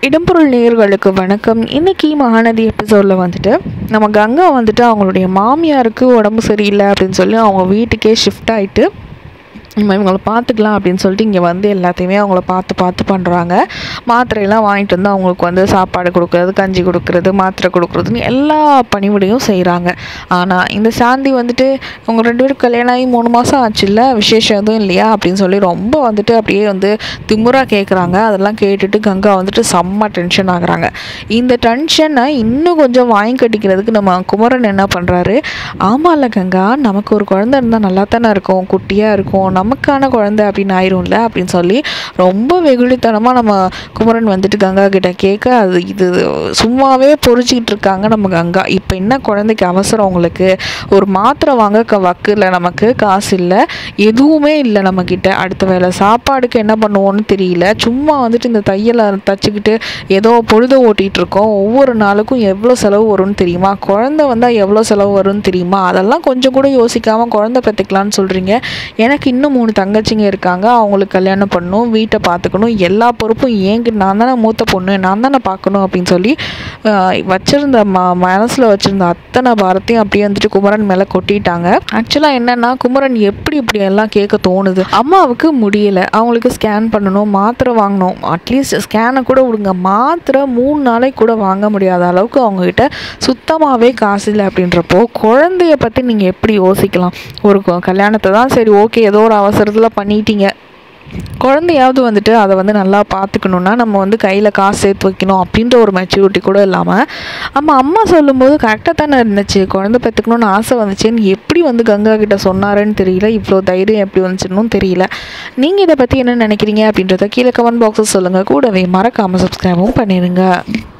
இடம்பொருள் நேயர்களுக்கு வணக்கம் இன்னைக்கு மகாநதி எபிசோடில் வந்துட்டு நம்ம கங்கா வந்துட்டு அவங்களுடைய மாமியாருக்கு உடம்பு சரியில்லை அப்படின்னு சொல்லி அவங்க வீட்டுக்கே ஷிஃப்ட் ஆகிட்டு நம்ம இவங்கள பார்த்துக்கலாம் அப்படின்னு சொல்லிட்டு இங்கே வந்து எல்லாத்தையுமே அவங்கள பார்த்து பார்த்து பண்ணுறாங்க மாத்திரையெல்லாம் வாங்கிட்டு வந்து அவங்களுக்கு வந்து சாப்பாடு கொடுக்குறது கஞ்சி கொடுக்குறது மாத்திரை கொடுக்குறதுன்னு எல்லா பணிவிடையும் செய்கிறாங்க ஆனால் இந்த சாந்தி வந்துட்டு அவங்க ரெண்டு பேரும் கல்யாணம் ஆகி மூணு மாதம் ஆச்சுல்ல விசேஷம் எதுவும் இல்லையா அப்படின்னு சொல்லி ரொம்ப வந்துட்டு அப்படியே வந்து திமுறா கேட்குறாங்க அதெல்லாம் கேட்டுட்டு கங்கா வந்துட்டு செம்ம டென்ஷன் ஆகுறாங்க இந்த டென்ஷனை இன்னும் கொஞ்சம் வாங்கி கட்டிக்கிறதுக்கு நம்ம குமரன் என்ன பண்ணுறாரு ஆமாம்ல கங்கா நமக்கு ஒரு குழந்தை இருந்தால் நல்லா தானே இருக்கும் குட்டியாக இருக்கும் நமக்கான குழந்தை அப்படின்னு ஆயிரும்ல அப்படின்னு சொல்லி ரொம்ப வெகுளித்தனமாக நம்ம குமரன் வந்துட்டு கங்கா கிட்ட கேட்க அது இது சும்மாவே பொறிச்சிக்கிட்டு இருக்காங்க நம்ம கங்கா இப்போ என்ன குழந்தைக்கு அவசரம் உங்களுக்கு ஒரு மாத்திரை வாங்க க வக்கு நமக்கு காசு இல்லை எதுவுமே இல்லை நம்மக்கிட்ட அடுத்த வேளை சாப்பாடுக்கு என்ன பண்ணுவோன்னு தெரியல சும்மா வந்துட்டு இந்த தையலை தச்சுக்கிட்டு ஏதோ பொழுத ஓட்டிகிட்டு இருக்கோம் ஒவ்வொரு நாளுக்கும் எவ்வளோ செலவு வரும்னு தெரியுமா குழந்தை வந்தால் எவ்வளோ செலவு வரும்னு தெரியுமா அதெல்லாம் கொஞ்சம் கூட யோசிக்காமல் குழந்தை பெற்றுக்கலான்னு சொல்கிறீங்க எனக்கு இன்னும் மூணு தங்கச்சிங்க இருக்காங்க அவங்களுக்கு கல்யாணம் பண்ணணும் வீட்டை பார்த்துக்கணும் எல்லா பொறுப்பும் ஏங்க நான் தானே மூத்த பொண்ணு நான் தானே பார்க்கணும் அப்படின்னு சொல்லி ஆஹ், வச்சிருந்த ம மனசில் வச்சுருந்த அத்தனை பாரத்தையும் அப்படியே வந்துட்டு குமரன் மேலே கொட்டிட்டாங்க ஆக்சுவலாக என்னென்னா குமரன் எப்படி இப்படி எல்லாம் கேட்க தோணுது அம்மாவுக்கு முடியல அவங்களுக்கு ஸ்கேன் பண்ணணும் மாத்திரை வாங்கணும் அட்லீஸ்ட் ஸ்கேனை கூட விடுங்க மாத்திரை மூணு நாளைக்கு கூட வாங்க முடியாத அளவுக்கு அவங்கக்கிட்ட சுத்தமாகவே காசு இல்லை அப்படின்றப்போ குழந்தைய பற்றி நீங்கள் எப்படி யோசிக்கலாம் ஒரு கு- கல்யாணத்தை தான் சரி ஓகே ஏதோ ஒரு அவசரத்தில் பண்ணிட்டீங்க குழந்தையாவது வந்துட்டு அதை வந்து நல்லா பார்த்துக்கணுன்னா நம்ம வந்து கையில் காசு சேர்த்து வைக்கணும் அப்படின்ற ஒரு மெச்சூரிட்டி கூட இல்லாமல் அம்மா அம்மா சொல்லும்போது கரெக்டாக தானே இருந்துச்சு குழந்தை பெற்றுக்கணும்னு ஆசை வந்துச்சுன்னு எப்படி வந்து கங்கா கிட்ட சொன்னாருன்னு தெரியல இவ்வளோ தைரியம் எப்படி வந்துச்சுன்னு தெரியல நீங்கள் இதை பற்றி என்ன நினைக்கிறீங்க அப்படின்றத கீழே கமெண்ட் பாக்ஸில் சொல்லுங்கள் கூடவே மறக்காமல் சப்ஸ்கிரைபும் பண்ணிடுங்க